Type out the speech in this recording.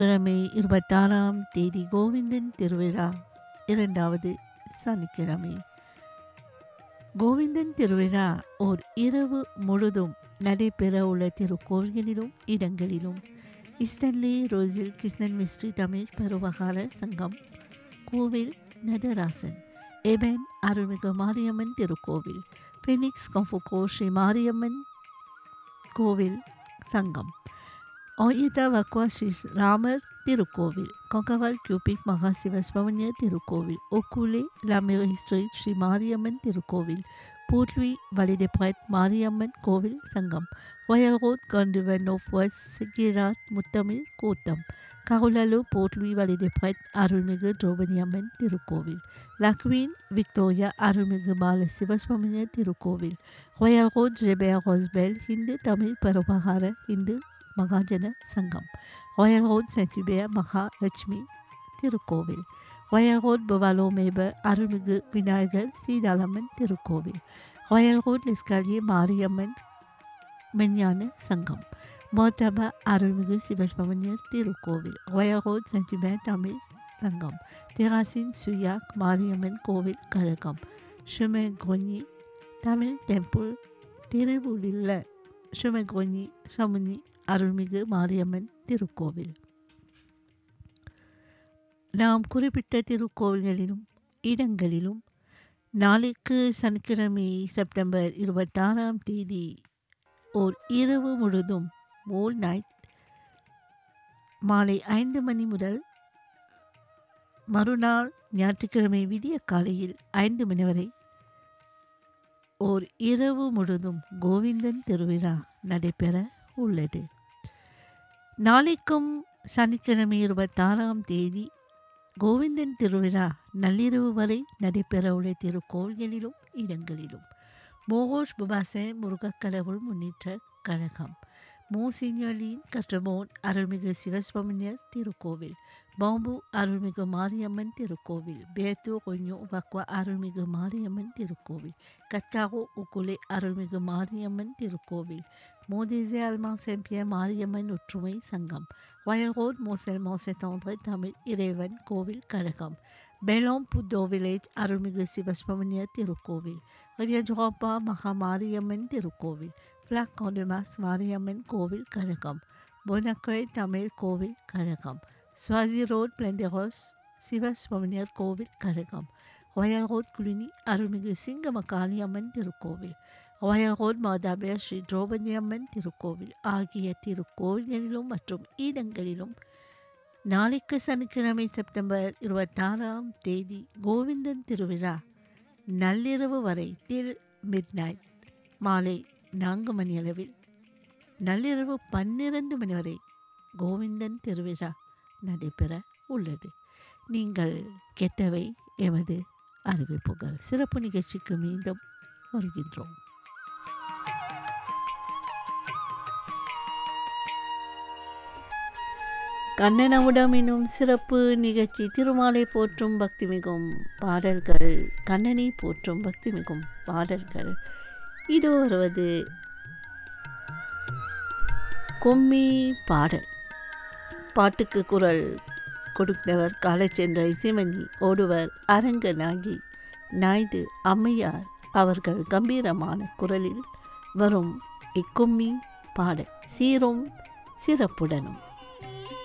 கிழமை இருபத்தாறாம் தேதி கோவிந்தன் திருவிழா இரண்டாவது சனிக்கிழமை கோவிந்தன் திருவிழா ஓர் இரவு முழுதும் நடைபெற உள்ள திருக்கோவில்களிலும் இடங்களிலும் இஸ்டன்லி ரோசில் கிருஷ்ணன் மிஸ்ட்ரி தமிழ் பருவகால சங்கம் கோவில் நடராசன் எபன் அருள்மிகு மாரியம்மன் திருக்கோவில் ஃபெனிக்ஸ் கம்புகோ ஸ்ரீ மாரியம்மன் கோவில் சங்கம் ஆயுதா வக்வா ஸ்ரீ ராமர் திருக்கோவில் கொங்கவால் கியூபிக் மகா சிவசுவமணியர் திருக்கோவில் ஒக்குலே லாமிரி ஸ்ட்ரீட் ஸ்ரீ மாரியம்மன் திருக்கோவில் பூட்வி வலிதெப்ரட் மாரியம்மன் கோவில் சங்கம் ராயல் ரோட் கண்டுவன் ஆஃப் வெஸ்ட் சிக்கிராத் முத்தமிழ் கூட்டம் கருளலு போட்வி வலிதெப்ரட் அருள்மிகு திரௌபதி அம்மன் திருக்கோவில் லக்வீன் விக்டோரியா அருள்மிகு பால சிவசுவமணியர் திருக்கோவில் ராயல் ரோட் ஜெபே ஹாஸ்பெல் ஹிந்து தமிழ் பரோபகார ஹிந்து மகாஜன சங்கம் ராயல் ரோட் சென்டிபேர் மகாலட்சுமி திருக்கோவில் ராயல் ரோட் பவாலோமேப அருள்மிகு விநாயகர் சீதாளம்மன் திருக்கோவில் ராயல் ரோட் லெஸ்காலியே மாரியம்மன் மெஞ்ஞான சங்கம் மோத்தப அருள்மிகு சிவசுவமணியர் திருக்கோவில் ராயல் ரோட் சென்டிபேர் தமிழ் சங்கம் தெராசின் சுயாக் மாரியம்மன் கோவில் கழகம் ஷுமெக்ரோனி தமிழ் டெம்பிள் திருவூரில் ஷுமெக்ரோனி ஷமுனி அருள்மிகு மாரியம்மன் திருக்கோவில் நாம் குறிப்பிட்ட திருக்கோவில்களிலும் இடங்களிலும் நாளைக்கு சனிக்கிழமை செப்டம்பர் இருபத்தாறாம் தேதி ஓர் இரவு முழுதும் ஓல் நைட் மாலை ஐந்து மணி முதல் மறுநாள் ஞாயிற்றுக்கிழமை விடிய காலையில் ஐந்து மணி வரை ஓர் இரவு முழுதும் கோவிந்தன் திருவிழா நடைபெற உள்ளது நாளைக்கும் சனிக்கிழமை இருபத்தாறாம் தேதி கோவிந்தன் திருவிழா நள்ளிரவு வரை நடைபெறவுள்ள திருக்கோவில்களிலும் இடங்களிலும் மோகோஷ் புபாசே முருகக்கடவுள் முன்னேற்ற கழகம் மோசினியலின் கற்றமோன் அருள்மிகு சிவசுவாமியர் திருக்கோவில் பாம்பு அருள்மிகு மாரியம்மன் திருக்கோவில் பேத்து கொஞ்சோ வக்வா அருள்மிகு மாரியம்மன் திருக்கோவில் கத்தாகோ உக்குலே அருள்மிகு மாரியம்மன் திருக்கோவில் மோதிசே அல்மா செம்பிய மாரியம்மன் ஒற்றுமை சங்கம் வயல்ரோட் மோசல் மோசத்தோன்ற தமிழ் இறைவன் கோவில் கழகம் பெலோம் புத்தோ வில்லேஜ் அருள்மிகு சிவசுவாமியர் திருக்கோவில் ரியஜோப்பா மகா மாரியம்மன் திருக்கோவில் ஃப்ளாக் காண்டுமாஸ் மாரியம்மன் கோவில் கழகம் பொனக்கோய் தமிழ் கோவில் கழகம் ஸ்வாசி ரோட் பிளண்டெரோஸ் சிவசுவாமியர் கோவில் கழகம் ராயல் ரோட் குளினி அருள்மிகு சிங்கம காளியம்மன் திருக்கோவில் ராயல் ரோட் மாதாபியா ஸ்ரீ திரௌபதி அம்மன் திருக்கோவில் ஆகிய திருக்கோவில்களிலும் மற்றும் இடங்களிலும் நாளைக்கு சனிக்கிழமை செப்டம்பர் இருபத்தாறாம் தேதி கோவிந்தன் திருவிழா நள்ளிரவு வரை டில் மிட் நைட் மாலை நான்கு மணி அளவில் நள்ளிரவு பன்னிரண்டு மணி வரை கோவிந்தன் திருவிழா நடைபெற உள்ளது நீங்கள் கெட்டவை எமது அறிவிப்புகள் சிறப்பு நிகழ்ச்சிக்கு மீண்டும் வருகின்றோம் கண்ணனவுடம் எனும் சிறப்பு நிகழ்ச்சி திருமாலை போற்றும் பக்தி மிகும் பாடல்கள் கண்ணனை போற்றும் பக்தி மிகும் பாடல்கள் இதோ வருவது கும்மி பாடல் பாட்டுக்கு குரல் கொடுத்தவர் காலச்சென்ற இசைமணி ஓடுவர் அரங்கனாகி நாய்து அம்மையார் அவர்கள் கம்பீரமான குரலில் வரும் இக்கும்மி பாடல் சீரும் சிறப்புடனும்